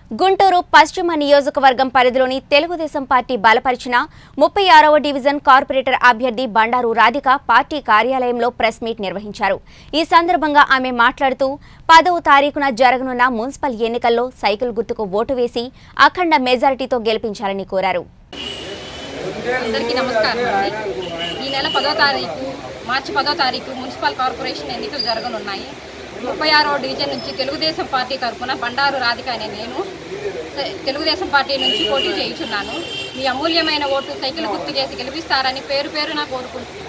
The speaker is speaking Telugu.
గుంటూరు పశ్చిమ నియోజకవర్గం పరిధిలోని తెలుగుదేశం పార్టీ బలపరిచిన ముప్పై ఆరవ డివిజన్ కార్పొరేటర్ అభ్యర్థి బండారు రాధిక పార్టీ కార్యాలయంలో ప్రెస్ మీట్ నిర్వహించారు ఈ సందర్భంగా ఆమె మాట్లాడుతూ పదవ తారీఖున జరగనున్న మున్సిపల్ ఎన్నికల్లో సైకిల్ గుర్తుకు ఓటు వేసి అఖండ మెజారిటీతో గెలిపించాలని కోరారు అందరికీ నమస్కారం అండి ఈ నెల పదో తారీఖు మార్చి పదో తారీఖు మున్సిపల్ కార్పొరేషన్ ఎన్నికలు జరగనున్నాయి ముప్పై ఆరో డివిజన్ నుంచి తెలుగుదేశం పార్టీ తరఫున బండారు రాధిక అనే నేను తె- తెలుగుదేశం పార్టీ నుంచి పోటీ చేయుచున్నాను మీ అమూల్యమైన ఓటు సైకిల్ గుర్తు చేసి గెలిపిస్తారని పేరు పేరున కోరుకుంటున్నాను